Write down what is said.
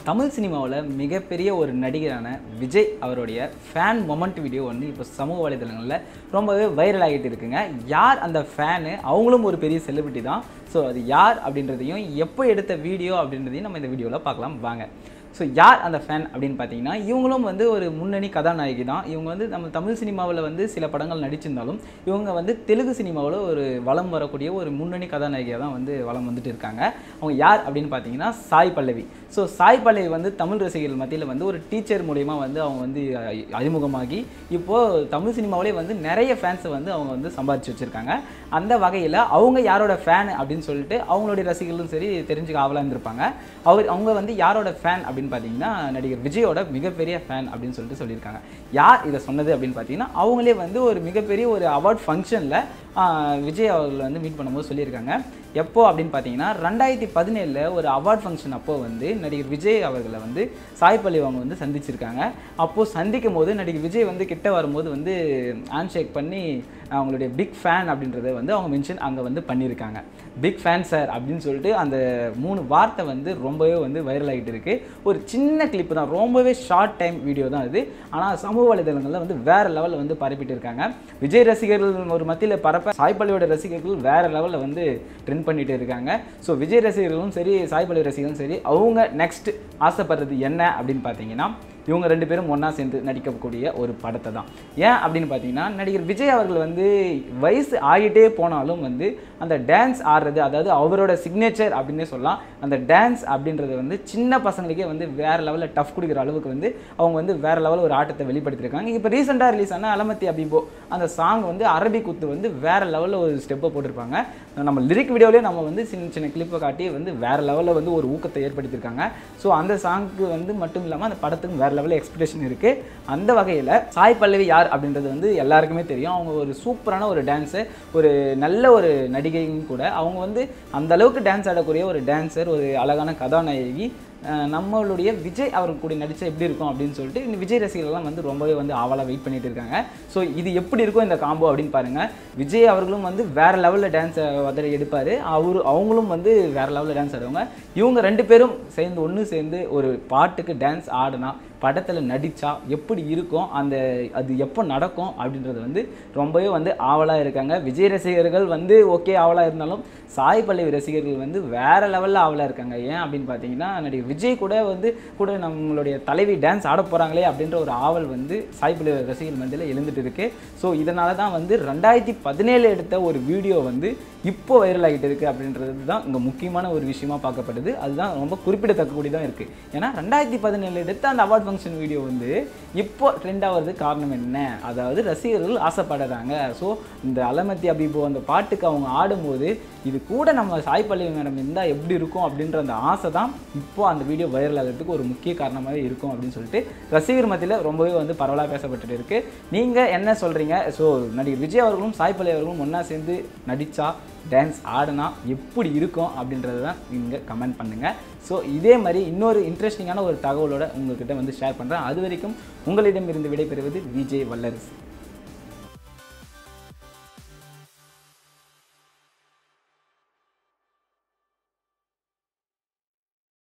தமிழ் சினிமாவில் மிகப்பெரிய ஒரு நடிகரான விஜய் அவருடைய ஃபேன் மொமெண்ட் வீடியோ வந்து இப்போ சமூக வலைதளங்களில் ரொம்பவே வைரல் ஆகிட்டு இருக்குங்க யார் அந்த ஃபேனு அவங்களும் ஒரு பெரிய செலிபிரிட்டி தான் ஸோ அது யார் அப்படின்றதையும் எப்போ எடுத்த வீடியோ அப்படின்றதையும் நம்ம இந்த வீடியோவில் பார்க்கலாம் வாங்க ஸோ யார் அந்த ஃபேன் அப்படின்னு பார்த்தீங்கன்னா இவங்களும் வந்து ஒரு முன்னணி கதாநாயகி தான் இவங்க வந்து நம்ம தமிழ் சினிமாவில் வந்து சில படங்கள் நடிச்சிருந்தாலும் இவங்க வந்து தெலுங்கு சினிமாவில் ஒரு வலம் வரக்கூடிய ஒரு முன்னணி கதாநாயகியாக தான் வந்து வலம் வந்துட்டு இருக்காங்க அவங்க யார் அப்படின்னு பார்த்தீங்கன்னா சாய் பல்லவி ஸோ சாய் பல்லவி வந்து தமிழ் ரசிகர்கள் மத்தியில் வந்து ஒரு டீச்சர் மூலயமா வந்து அவங்க வந்து அ- அறிமுகமாகி இப்போது தமிழ் சினிமாவிலே வந்து நிறைய ஃபேன்ஸை வந்து அவங்க வந்து சம்பாதிச்சு வச்சுருக்காங்க அந்த வகையில் அவங்க யாரோட ஃபேன் அப்படின்னு சொல்லிட்டு அவங்களுடைய ரசிகர்களும் சரி தெரிஞ்சுக்க ஆவலாக இருந்திருப்பாங்க அவர் அவங்க வந்து யாரோட ஃபேன் அப்படின்னு பார்த்தீங்கன்னா நடிகர் விஜயோட மிகப்பெரிய ஃபேன் அப்படின்னு சொல்லிட்டு சொல்லியிருக்காங்க யார் இதை சொன்னது அப்படின்னு பார்த்தீங்கன்னா அவங்களே வந்து ஒரு மிகப்பெரிய ஒரு அவார்ட் ஃபங்க்ஷனில் விஜய் அவர்கள் வந்து மீட் பண்ணும்போது சொல்லியிருக்காங்க எப்போ அப்படின்னு பார்த்தீங்கன்னா ரெண்டாயிரத்தி பதினேழில் ஒரு அவார்ட் ஃபங்க்ஷன் அப்போ வந்து நடிகர் விஜய் அவர்களை வந்து சாய் பல்லவி அவங்க வந்து சந்திச்சிருக்காங்க அப்போது சந்திக்கும் போது நடிகர் விஜய் வந்து கிட்ட வரும்போது வந்து ஹேண்ட் ஷேக் பண்ணி அவங்களுடைய பிக் ஃபேன் அப்படின்றத வந்து அவங்க மென்ஷன் அங்கே வந்து பண்ணியிருக்காங்க பிக் ஃபேன் சார் அப்படின்னு சொல்லிட்டு அந்த மூணு வார்த்தை வந்து ரொம்பவே வந்து வைரல் ஆகிட்டு இருக்கு ஒரு சின்ன கிளிப்பு தான் ரொம்பவே ஷார்ட் டைம் வீடியோ தான் இது ஆனால் சமூக வலைதளங்களில் வந்து வேற லெவலில் வந்து பரப்பிட்டு இருக்காங்க விஜய் ரசிகர்கள் ஒரு மத்தியில் பரப்ப சாய்பள்ளியோட ரசிகர்கள் வேற லெவலில் வந்து ட்ரெண்ட் பண்ணிட்டு இருக்காங்க ஸோ விஜய் ரசிகர்களும் சரி சாய்பள்ளி ரசிகர்களும் சரி அவங்க நெக்ஸ்ட் ஆசைப்படுறது என்ன அப்படின்னு பார்த்தீங்கன்னா இவங்க ரெண்டு பேரும் ஒன்றா சேர்ந்து நடிக்கக்கூடிய ஒரு படத்தை தான் ஏன் அப்படின்னு பார்த்தீங்கன்னா நடிகர் விஜய் அவர்கள் வந்து வயசு ஆகிட்டே போனாலும் வந்து அந்த டான்ஸ் ஆடுறது அதாவது அவரோட சிக்னேச்சர் அப்படின்னே சொல்லலாம் அந்த டான்ஸ் அப்படின்றது வந்து சின்ன பசங்களுக்கே வந்து வேறு லெவலில் டஃப் கொடுக்குற அளவுக்கு வந்து அவங்க வந்து வேறு லெவலில் ஒரு ஆட்டத்தை வெளிப்படுத்தியிருக்காங்க இப்போ ரீசெண்டாக ரிலீஸ் ஆன அலமத்தி அபிபோ அந்த சாங் வந்து அரபி குத்து வந்து வேறு லெவலில் ஒரு ஸ்டெப்பை போட்டிருப்பாங்க நம்ம லிரிக் வீடியோலேயே நம்ம வந்து சின்ன சின்ன கிளிப்பை காட்டி வந்து வேறு லெவலில் வந்து ஒரு ஊக்கத்தை ஏற்படுத்தியிருக்காங்க ஸோ அந்த சாங்க்கு வந்து மட்டும் இல்லாமல் அந்த படத்துக்கு வேறு லெவலில் எக்ஸ்பெக்டேஷன் இருக்குது அந்த வகையில் சாய் பல்லவி யார் அப்படின்றது வந்து எல்லாருக்குமே தெரியும் அவங்க ஒரு சூப்பரான ஒரு டான்ஸர் ஒரு நல்ல ஒரு நடிகையும் கூட அவங்க வந்து அந்த அளவுக்கு டான்ஸ் ஆடக்கூடிய ஒரு டான்சர் ஒரு அழகான கதாநாயகி அஹ் நம்மளுடைய விஜய் அவர் கூட நடிச்சா எப்படி இருக்கும் அப்படின்னு சொல்லிட்டு இந்த விஜய் ரசிகர்கள்லாம் வந்து ரொம்பவே வந்து ஆவலாக வெயிட் பண்ணிட்டு இருக்காங்க ஸோ இது எப்படி இருக்கும் இந்த காம்போ அப்படின்னு பாருங்க விஜய் அவர்களும் வந்து வேற லெவலில் டான்ஸ் வதறி எடுப்பார் அவரு அவங்களும் வந்து வேற லெவலில் டான்ஸ் ஆடுவாங்க இவங்க ரெண்டு பேரும் சேர்ந்து ஒன்று சேர்ந்து ஒரு பாட்டுக்கு டான்ஸ் ஆடினா படத்தில் நடித்தா எப்படி இருக்கும் அந்த அது எப்போ நடக்கும் அப்படின்றது வந்து ரொம்பவே வந்து ஆவலாக இருக்காங்க விஜய் ரசிகர்கள் வந்து ஓகே ஆவலாக இருந்தாலும் சாய் பல்லவி ரசிகர்கள் வந்து வேற லெவலில் ஆவலாக இருக்காங்க ஏன் அப்படின்னு பார்த்தீங்கன்னா நடிகர் விஜய் கூட வந்து கூட நம்மளுடைய தலைவி டான்ஸ் ஆட போகிறாங்களே அப்படின்ற ஒரு ஆவல் வந்து சாய் பல்லவி ரசிகர்கள் மத்தியில் எழுந்துட்டு இருக்கு ஸோ இதனால தான் வந்து ரெண்டாயிரத்தி பதினேழு எடுத்த ஒரு வீடியோ வந்து இப்போ வைரல் ஆகிட்டு இருக்கு அப்படின்றது தான் இங்கே முக்கியமான ஒரு விஷயமா பார்க்கப்படுது அதுதான் ரொம்ப குறிப்பிடத்தக்கக்கூடியதாக இருக்குது ஏன்னா ரெண்டாயிரத்தி பதினேழு எடுத்த அந்த அவார்ட் ஃபங்க்ஷன் வீடியோ வந்து இப்போ ட்ரெண்ட் ஆகிறதுக்கு காரணம் என்ன அதாவது ரசிகர்கள் ஆசைப்படுறாங்க ஸோ இந்த அலமத்தி அபிபோ அந்த பாட்டுக்கு அவங்க ஆடும்போது இது கூட நம்ம சாய் பல்லவி மேடம் இருந்தால் எப்படி இருக்கும் அப்படின்ற அந்த ஆசை தான் இப்போ அந்த வீடியோ வைரல் ஆகிறதுக்கு ஒரு முக்கிய காரணமாகவே இருக்கும் அப்படின்னு சொல்லிட்டு ரசிகர் மத்தியில் ரொம்பவே வந்து பரவலாக பேசப்பட்டுட்டு இருக்கு நீங்கள் என்ன சொல்கிறீங்க ஸோ நடிகர் விஜய் அவர்களும் சாய் பல்லவி அவர்களும் ஒன்றா சேர்ந்து நடித்தா டான்ஸ் ஆடினா எப்படி இருக்கும் அப்படின்றத தான் நீங்கள் கமெண்ட் பண்ணுங்கள் ஸோ இதே மாதிரி இன்னொரு இன்ட்ரெஸ்டிங்கான ஒரு தகவலோட உங்ககிட்ட வந்து ஷேர் பண்ணுறேன் அது வரைக்கும் உங்களிடம் இருந்து விடைபெறுவது விஜய் வல்லரசு